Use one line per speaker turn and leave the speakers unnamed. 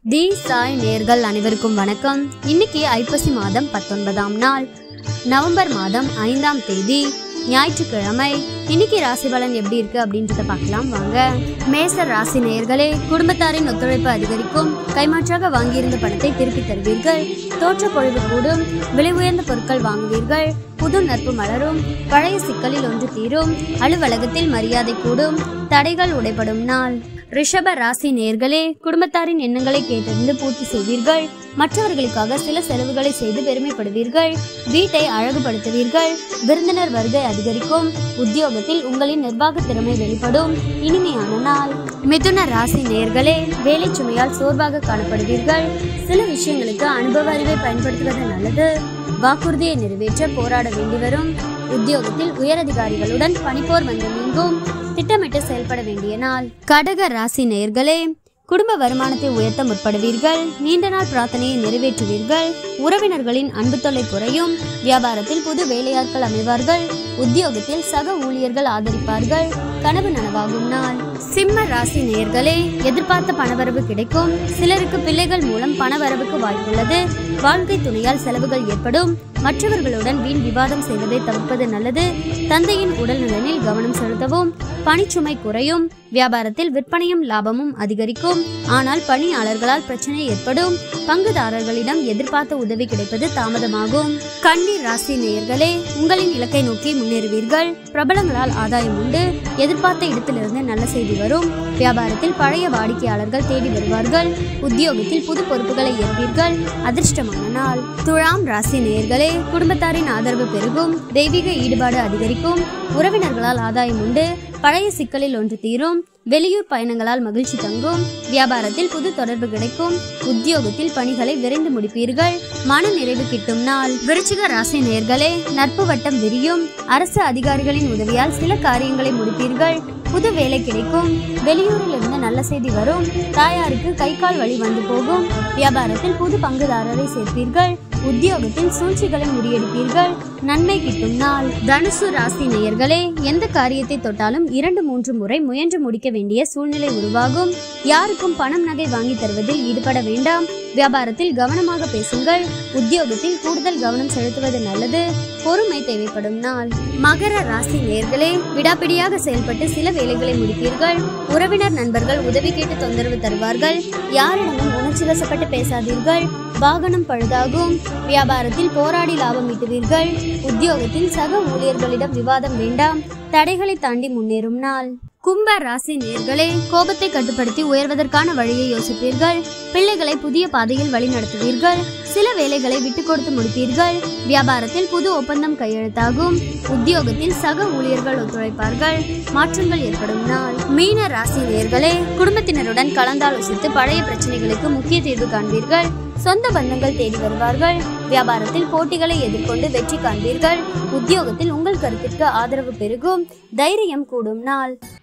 தி சாய் நேர்கள் அனைவருக்கும் வணக்கம் இன்னைக்கு ஐப்பசி மாதம் பத்தொன்பதாம் நாள் நவம்பர் மாதம் ஐந்தாம் தேதி ஞாயிற்றுக்கிழமை இன்னைக்கு ராசி பலன் எப்படி இருக்கு அப்படின்றத பார்க்கலாம் வாங்க மேசர் ராசி நேயர்களே குடும்பத்தாரின் ஒத்துழைப்பு அதிகரிக்கும் கைமாற்றாக வாங்கியிருந்த பணத்தை திருப்பி தருவீர்கள் தோற்ற பொழிவு கூடும் விலை உயர்ந்த பொருட்கள் வாங்குவீர்கள் புது நட்பு மலரும் பழைய சிக்கலில் ஒன்று தீரும் அலுவலகத்தில் மரியாதை கூடும் தடைகள் உடைபடும் நாள் ரிஷப ராசி நேர்களே குடும்பத்தாரின் எண்ணங்களை கேட்டறிந்து பூர்த்தி செய்வீர்கள் மற்றவர்களுக்காக சில செலவுகளை செய்து பெருமைப்படுவீர்கள் வீட்டை அழகுபடுத்துவீர்கள் விருந்தினர் வருகை அதிகரிக்கும் உத்தியோகத்தில் உங்களின் நிர்வாக திறமை வெளிப்படும் இனிமையான நாள் மிதுன ராசி நேர்களே வேலை சுமையால் சோர்வாக காணப்படுவீர்கள் சில விஷயங்களுக்கு அனுபவ அறிவை பயன்படுத்துவது நல்லது வாக்குறுதியை நிறைவேற்ற போராட வேண்டி வரும் உத்தியோகத்தில் உயரதிகாரிகளுடன் பணிப்போர் வந்து நீங்கும் திட்டமிட்டு செயல்பட வேண்டிய நாள் கடக ராசி நேயர்களே குடும்ப வருமானத்தை உயர்த்த முற்படுவீர்கள் நீண்ட நாள் பிரார்த்தனையை நிறைவேற்றுவீர்கள் உறவினர்களின் அன்பு தொல்லை குறையும் வியாபாரத்தில் புது வேலையாட்கள் அமைவார்கள் உத்தியோகத்தில் சக ஊழியர்கள் ஆதரிப்பார்கள் கனவு நனவாகும் நாள் சிம்ம ராசி நேயர்களே எதிர்பார்த்த பணவரவு கிடைக்கும் சிலருக்கு பிள்ளைகள் மூலம் பணவரவுக்கு வாய்ப்புள்ளது வாழ்க்கை துணையால் செலவுகள் ஏற்படும் மற்றவர்களுடன் வீண் விவாதம் செய்வதை தவிர்ப்பது நல்லது தந்தையின் உடல் நலனில் கவனம் செலுத்தவும் பணிச்சுமை குறையும் வியாபாரத்தில் விற்பனையும் லாபமும் அதிகரிக்கும் ஆனால் பணியாளர்களால் பிரச்சனை ஏற்படும் பங்குதாரர்களிடம் எதிர்பார்த்த உதவி கிடைப்பது தாமதமாகும் கன்னி ராசி நேயர்களே உங்களின் இலக்கை நோக்கி முன்னேறுவீர்கள் பிரபலங்களால் ஆதாயம் உண்டு எதிர்பார்த்த இடத்திலிருந்து நல்ல செய்தி வரும் வியாபாரத்தில் பழைய வாடிக்கையாளர்கள் தேடி வருவார்கள் உத்தியோகத்தில் புது பொறுப்புகளை ஏற்பீர்கள் அதிர்ஷ்டமான நாள் துழாம் ராசி நேயர்களே குடும்பத்தாரின் ஆதரவு பெருகும் தெய்வீக ஈடுபாடு அதிகரிக்கும் உறவினர்களால் ஆதாயம் உண்டு பழைய சிக்கலில் ஒன்று தீரும் வெளியூர் பயணங்களால் மகிழ்ச்சி தங்கும் வியாபாரத்தில் புது தொடர்பு கிடைக்கும் உத்தியோகத்தில் பணிகளை விரைந்து முடிப்பீர்கள் மன நிறைவு கிட்டும் நாள் விருச்சிக ராசி நேர்களே நட்பு வட்டம் விரியும் அரசு அதிகாரிகளின் உதவியால் சில காரியங்களை முடிப்பீர்கள் புது வேலை கிடைக்கும் வெளியூரில் இருந்து நல்ல செய்தி வரும் தாயாருக்கு கை கால் வழி வந்து போகும் வியாபாரத்தில் புது பங்குதாரரை சேர்ப்பீர்கள் உத்தியோகத்தில் சூழ்ச்சிகளை முறியடிப்பீர்கள் நன்மை கிட்டும் நாள் தனுசு ராசி நேயர்களே எந்த காரியத்தை தொட்டாலும் இரண்டு மூன்று முறை முயன்று முடிக்க வேண்டிய சூழ்நிலை உருவாகும் யாருக்கும் பணம் நகை வாங்கி தருவதில் ஈடுபட வேண்டாம் வியாபாரத்தில் கவனமாக பேசுங்கள் உத்தியோகத்தில் கூடுதல் கவனம் செலுத்துவது நல்லது பொறுமை தேவைப்படும் நாள் மகர ராசி நேர்களே விடாப்பிடியாக செயல்பட்டு சில வேலைகளை முடிப்பீர்கள் உறவினர் நண்பர்கள் உதவி கேட்டு தொந்தரவு தருவார்கள் யாரிடமும் உணர்ச்சி வசப்பட்டு பேசாதீர்கள் வாகனம் பழுதாகும் வியாபாரத்தில் போராடி லாபம் ஈட்டுவீர்கள் உத்தியோகத்தில் சக ஊழியர்களிடம் விவாதம் வேண்டாம் தடைகளை தாண்டி முன்னேறும் நாள் கும்ப ராசி நேர்களே கோபத்தை கட்டுப்படுத்தி உயர்வதற்கான வழியை யோசிப்பீர்கள் பிள்ளைகளை புதிய பாதையில் வழி நடத்துவீர்கள் சில வேலைகளை விட்டு கொடுத்து முடிப்பீர்கள் வியாபாரத்தில் புது ஒப்பந்தம் கையெழுத்தாகும் உத்தியோகத்தில் சக ஊழியர்கள் ஒத்துழைப்பார்கள் மாற்றங்கள் ஏற்படும் நாள் மீன ராசி நேர்களே குடும்பத்தினருடன் கலந்தாலோசித்து பழைய பிரச்சனைகளுக்கு முக்கிய தீர்வு காண்பீர்கள் சொந்த பந்தங்கள் தேடி வருவார்கள் வியாபாரத்தில் போட்டிகளை எதிர்கொண்டு வெற்றி காண்பீர்கள் உத்தியோகத்தில் உங்கள் கருத்திற்கு ஆதரவு பெருகும் தைரியம் கூடும் நாள்